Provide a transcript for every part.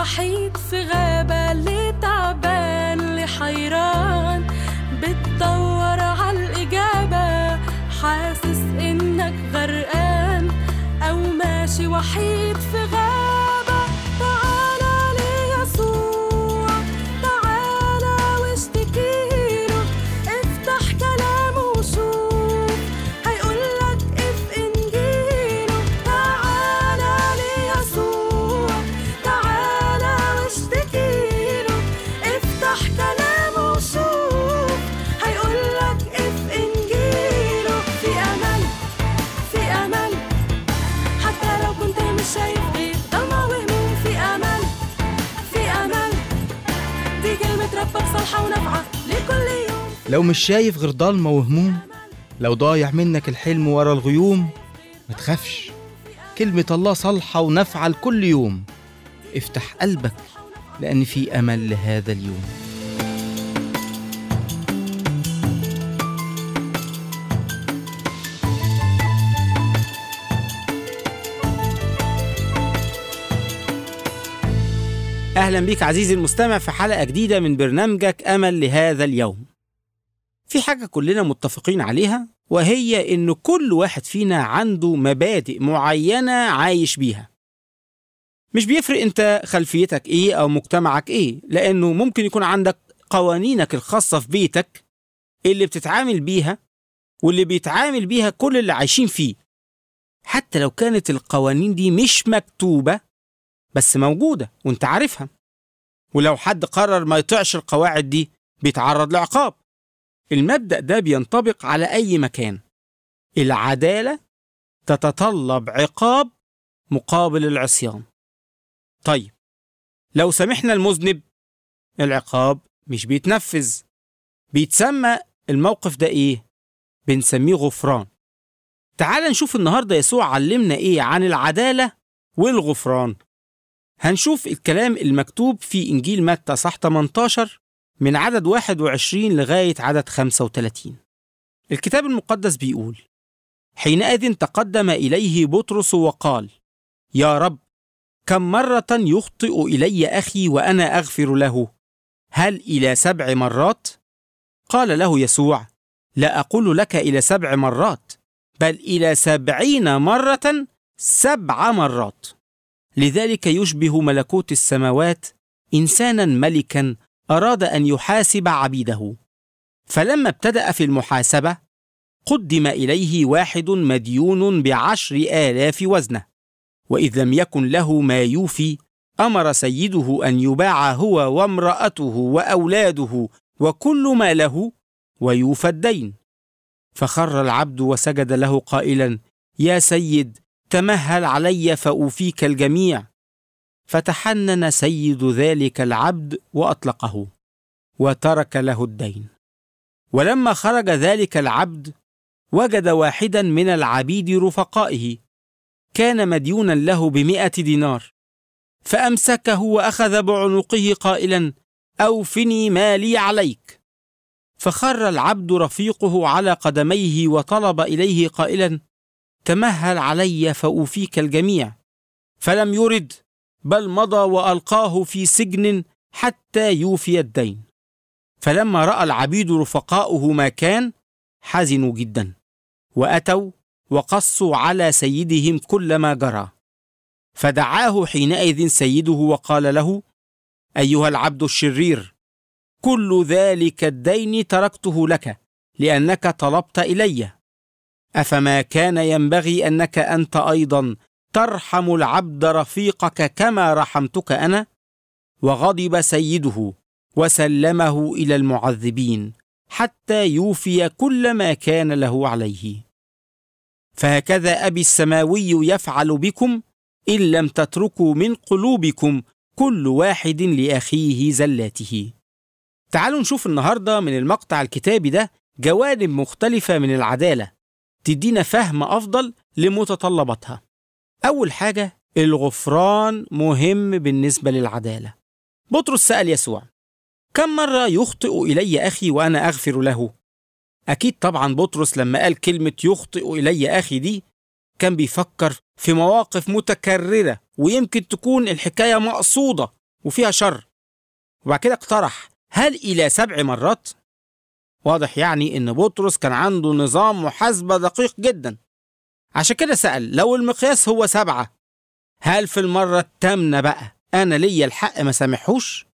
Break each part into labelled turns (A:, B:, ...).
A: وحيد في غابة اللي تعبان اللي حيران بتدور عالإجابة حاسس إنك غرقان أو ماشي وحيد في غابة تعالى ليسوع تعالى واشتكيله افتح كلامه وشوف هيقولك اف انجيله تعالى ليسوع تعالى واشتكيله افتح كلامه وشوف هيقولك اف انجيله في امل في امل حتى لو كنت مش شايف غير ضلمة وهموم في امل في امل دي كلمة ربك صالحة ونافعة لكل يوم
B: لو مش شايف غير ضلمة وهموم لو ضايع منك الحلم ورا الغيوم ما تخافش كلمة الله صالحة ونافعة لكل يوم افتح قلبك لأن في أمل لهذا اليوم
C: أهلا بيك عزيزي المستمع في حلقة جديدة من برنامجك أمل لهذا اليوم. في حاجة كلنا متفقين عليها وهي إن كل واحد فينا عنده مبادئ معينة عايش بيها. مش بيفرق أنت خلفيتك إيه أو مجتمعك إيه، لأنه ممكن يكون عندك قوانينك الخاصة في بيتك اللي بتتعامل بيها واللي بيتعامل بيها كل اللي عايشين فيه. حتى لو كانت القوانين دي مش مكتوبة بس موجودة وانت عارفها ولو حد قرر ما يطيعش القواعد دي بيتعرض لعقاب المبدأ ده بينطبق على أي مكان العدالة تتطلب عقاب مقابل العصيان طيب لو سامحنا المذنب العقاب مش بيتنفذ بيتسمى الموقف ده ايه بنسميه غفران تعال نشوف النهارده يسوع علمنا ايه عن العدالة والغفران هنشوف الكلام المكتوب في إنجيل متى صح 18 من عدد 21 لغاية عدد 35 الكتاب المقدس بيقول حينئذ تقدم إليه بطرس وقال يا رب كم مرة يخطئ إلي أخي وأنا أغفر له هل إلى سبع مرات؟ قال له يسوع لا أقول لك إلى سبع مرات بل إلى سبعين مرة سبع مرات لذلك يشبه ملكوت السماوات انسانا ملكا اراد ان يحاسب عبيده فلما ابتدا في المحاسبه قدم اليه واحد مديون بعشر الاف وزنه واذ لم يكن له ما يوفي امر سيده ان يباع هو وامراته واولاده وكل ما له ويوفى الدين فخر العبد وسجد له قائلا يا سيد تمهل علي فأوفيك الجميع فتحنن سيد ذلك العبد وأطلقه وترك له الدين ولما خرج ذلك العبد وجد واحدا من العبيد رفقائه كان مديونا له بمئة دينار فأمسكه وأخذ بعنقه قائلا أوفني ما لي عليك فخر العبد رفيقه على قدميه وطلب إليه قائلا تمهل علي فأوفيك الجميع فلم يرد بل مضى وألقاه في سجن حتى يوفي الدين فلما رأى العبيد رفقاؤه ما كان حزنوا جدا وأتوا وقصوا على سيدهم كل ما جرى فدعاه حينئذ سيده وقال له أيها العبد الشرير كل ذلك الدين تركته لك لأنك طلبت إليّ افما كان ينبغي انك انت ايضا ترحم العبد رفيقك كما رحمتك انا وغضب سيده وسلمه الى المعذبين حتى يوفي كل ما كان له عليه فهكذا ابي السماوي يفعل بكم ان لم تتركوا من قلوبكم كل واحد لاخيه زلاته تعالوا نشوف النهارده من المقطع الكتابي ده جوانب مختلفه من العداله تدينا فهم أفضل لمتطلباتها. أول حاجة الغفران مهم بالنسبة للعدالة. بطرس سأل يسوع: كم مرة يخطئ إلي أخي وأنا أغفر له؟ أكيد طبعا بطرس لما قال كلمة يخطئ إلي أخي دي كان بيفكر في مواقف متكررة ويمكن تكون الحكاية مقصودة وفيها شر وبعد كده اقترح هل إلى سبع مرات؟ واضح يعني إن بطرس كان عنده نظام محاسبة دقيق جدا عشان كده سأل لو المقياس هو سبعة هل في المرة التامنة بقى أنا ليا الحق ما سامحوش؟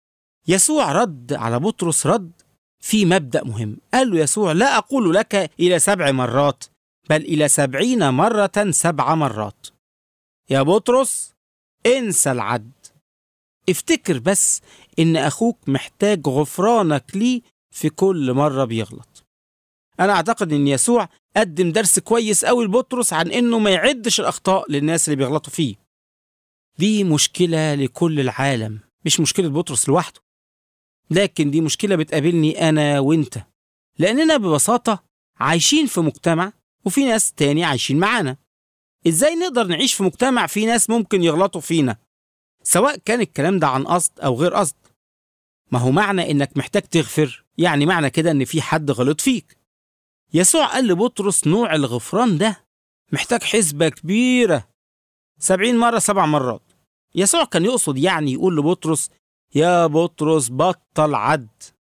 C: يسوع رد على بطرس رد في مبدأ مهم قال له يسوع لا أقول لك إلى سبع مرات بل إلى سبعين مرة سبع مرات يا بطرس انسى العد افتكر بس إن أخوك محتاج غفرانك ليه في كل مرة بيغلط أنا أعتقد إن يسوع قدم درس كويس قوي لبطرس عن إنه ما يعدش الأخطاء للناس اللي بيغلطوا فيه دي مشكلة لكل العالم مش مشكلة بطرس لوحده لكن دي مشكلة بتقابلني أنا وإنت لأننا ببساطة عايشين في مجتمع وفي ناس تاني عايشين معانا إزاي نقدر نعيش في مجتمع فيه ناس ممكن يغلطوا فينا سواء كان الكلام ده عن قصد أو غير قصد ما هو معنى إنك محتاج تغفر يعني معنى كده إن في حد غلط فيك يسوع قال لبطرس نوع الغفران ده محتاج حسبة كبيرة سبعين مرة سبع مرات يسوع كان يقصد يعني يقول لبطرس يا بطرس بطل عد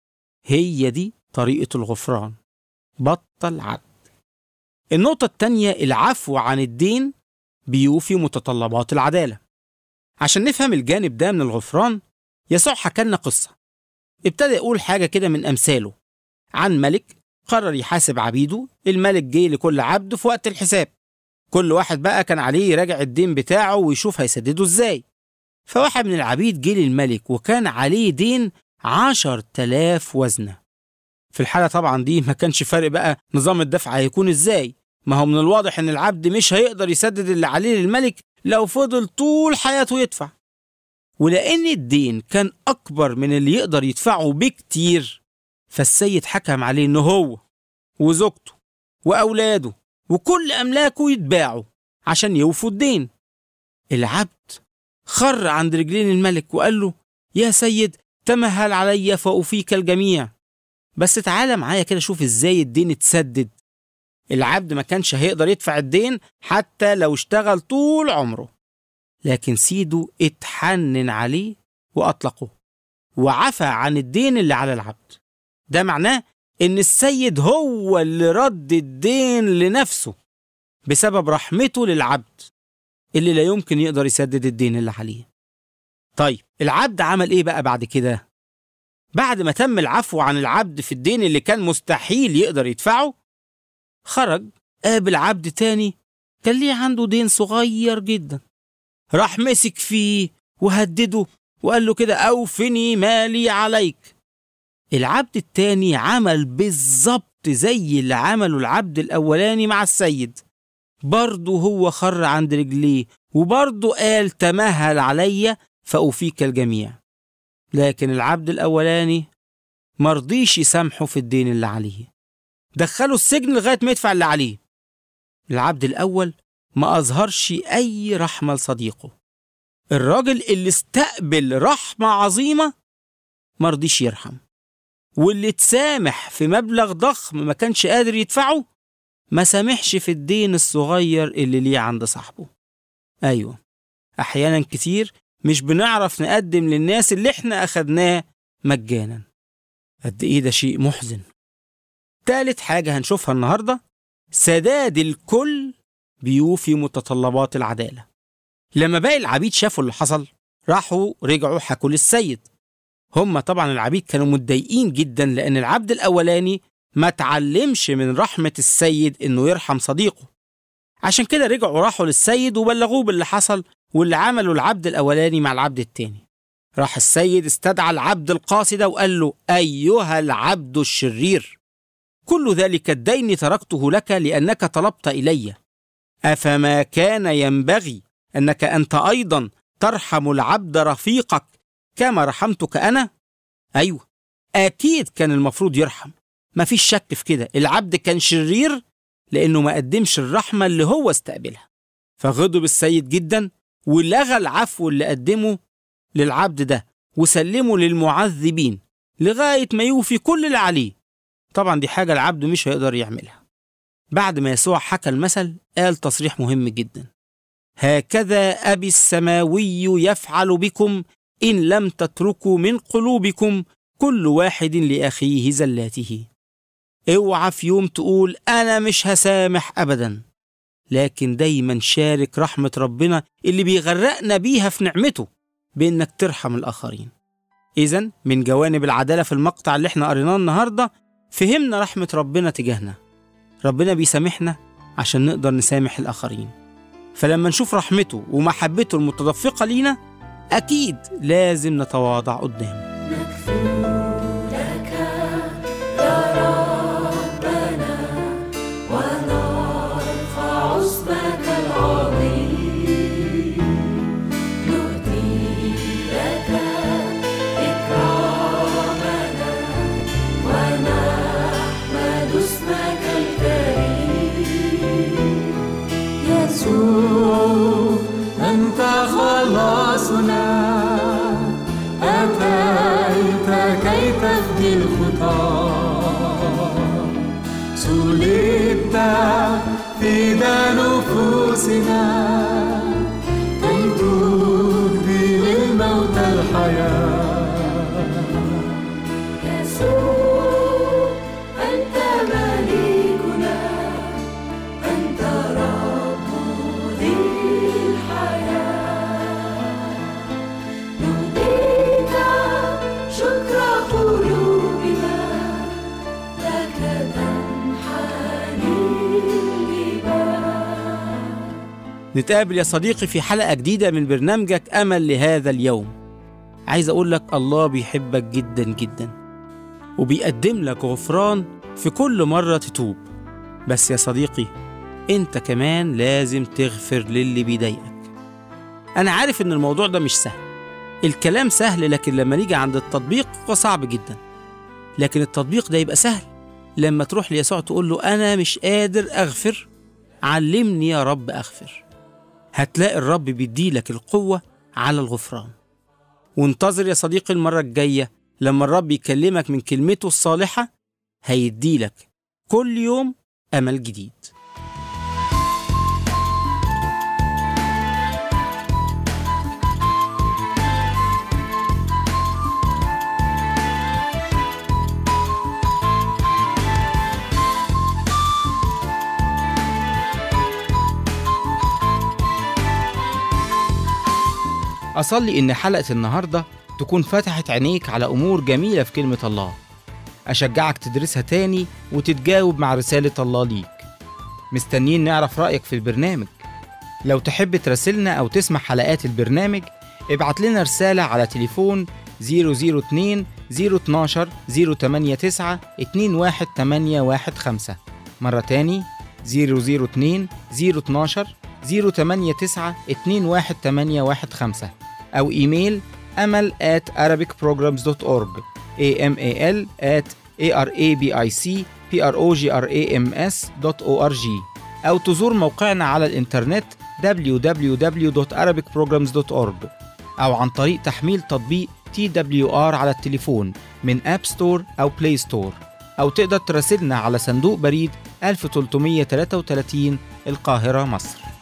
C: هي دي طريقة الغفران بطل عد النقطة التانية العفو عن الدين بيوفي متطلبات العدالة عشان نفهم الجانب ده من الغفران يسوع حكى لنا قصة ابتدى يقول حاجة كده من أمثاله عن ملك قرر يحاسب عبيده الملك جه لكل عبد في وقت الحساب كل واحد بقى كان عليه يراجع الدين بتاعه ويشوف هيسدده ازاي فواحد من العبيد جه للملك وكان عليه دين عشر تلاف وزنة في الحالة طبعا دي ما كانش فارق بقى نظام الدفع هيكون ازاي ما هو من الواضح ان العبد مش هيقدر يسدد اللي عليه للملك لو فضل طول حياته يدفع ولأن الدين كان أكبر من اللي يقدر يدفعه بكتير فالسيد حكم عليه إن هو وزوجته وأولاده وكل أملاكه يتباعوا عشان يوفوا الدين العبد خر عند رجلين الملك وقال له يا سيد تمهل علي فأوفيك الجميع بس تعالى معايا كده شوف ازاي الدين اتسدد العبد ما كانش هيقدر يدفع الدين حتى لو اشتغل طول عمره لكن سيده اتحنن عليه وأطلقه وعفى عن الدين اللي على العبد ده معناه إن السيد هو اللي رد الدين لنفسه بسبب رحمته للعبد اللي لا يمكن يقدر يسدد الدين اللي عليه طيب العبد عمل ايه بقى بعد كده بعد ما تم العفو عن العبد في الدين اللي كان مستحيل يقدر يدفعه خرج قابل عبد تاني كان ليه عنده دين صغير جدا راح مسك فيه وهدده وقال له كده أوفني مالي عليك العبد التاني عمل بالظبط زي اللي عمله العبد الأولاني مع السيد برضه هو خر عند رجليه وبرضه قال تمهل عليا فأوفيك الجميع لكن العبد الأولاني مرضيش يسامحه في الدين اللي عليه دخله السجن لغاية ما يدفع اللي عليه العبد الأول ما أظهرش أي رحمة لصديقه الراجل اللي استقبل رحمة عظيمة مرضيش يرحم واللي اتسامح في مبلغ ضخم ما كانش قادر يدفعه ما سامحش في الدين الصغير اللي ليه عند صاحبه أيوة أحيانا كتير مش بنعرف نقدم للناس اللي احنا أخدناه مجانا قد إيه ده شيء محزن تالت حاجة هنشوفها النهاردة سداد الكل بيوفي متطلبات العدالة لما باقي العبيد شافوا اللي حصل راحوا رجعوا حكوا للسيد هم طبعا العبيد كانوا متضايقين جدا لأن العبد الأولاني ما تعلمش من رحمة السيد إنه يرحم صديقه عشان كده رجعوا راحوا للسيد وبلغوه باللي حصل واللي عمله العبد الأولاني مع العبد التاني راح السيد استدعى العبد القاسي ده وقال له أيها العبد الشرير كل ذلك الدين تركته لك لأنك طلبت إلي أفما كان ينبغي أنك أنت أيضا ترحم العبد رفيقك كما رحمتك أنا؟ أيوة أكيد كان المفروض يرحم مفيش شك في كده العبد كان شرير لأنه ما قدمش الرحمة اللي هو استقبلها فغضب السيد جدا ولغى العفو اللي قدمه للعبد ده وسلمه للمعذبين لغاية ما يوفي كل اللي عليه طبعا دي حاجة العبد مش هيقدر يعملها بعد ما يسوع حكى المثل قال تصريح مهم جدا هكذا أبي السماوي يفعل بكم إن لم تتركوا من قلوبكم كل واحد لأخيه زلاته اوعى في يوم تقول أنا مش هسامح أبدا لكن دايما شارك رحمة ربنا اللي بيغرقنا بيها في نعمته بإنك ترحم الآخرين إذا من جوانب العدالة في المقطع اللي احنا قريناه النهاردة فهمنا رحمة ربنا تجاهنا ربنا بيسامحنا عشان نقدر نسامح الآخرين فلما نشوف رحمته ومحبته المتدفقة لينا أكيد لازم نتواضع قدامه
A: لك يا ربنا ونرفع اسمك العظيم نهدي لك إكرامنا ونحمد اسمك الكريم يسوع أنت خلاصنا أتيت كي تفدي الخطاة سلبت فدا نفوسنا كي تهدي للموت الحياة يسوع أنت مليكنا أنت رب ذي الحياة نهديك شكر قلوبنا لك تنحني الجبال
C: نتقابل يا صديقي في حلقة جديدة من برنامجك أمل لهذا اليوم عايز أقول لك الله بيحبك جدا جدا وبيقدم لك غفران في كل مرة تتوب بس يا صديقي أنت كمان لازم تغفر للي بيضايقك أنا عارف إن الموضوع ده مش سهل الكلام سهل لكن لما نيجي عند التطبيق هو صعب جدا لكن التطبيق ده يبقى سهل لما تروح ليسوع تقول له أنا مش قادر أغفر علمني يا رب أغفر هتلاقي الرب بيديلك القوة على الغفران وانتظر يا صديقي المرة الجاية لما الرب يكلمك من كلمته الصالحة هيديلك كل يوم أمل جديد
B: أصلي إن حلقة النهاردة تكون فتحت عينيك على أمور جميلة في كلمة الله أشجعك تدرسها تاني وتتجاوب مع رسالة الله ليك مستنيين نعرف رأيك في البرنامج لو تحب تراسلنا أو تسمع حلقات البرنامج ابعت لنا رسالة على تليفون 002 012 089 21815 مرة تاني 002 012 089 21815 أو إيميل أمل at arabicprograms.org amal at arabicprograms.org أو تزور موقعنا على الإنترنت www.arabicprograms.org أو عن طريق تحميل تطبيق TWR على التليفون من أب ستور أو بلاي ستور أو تقدر تراسلنا على صندوق بريد 1333 القاهرة مصر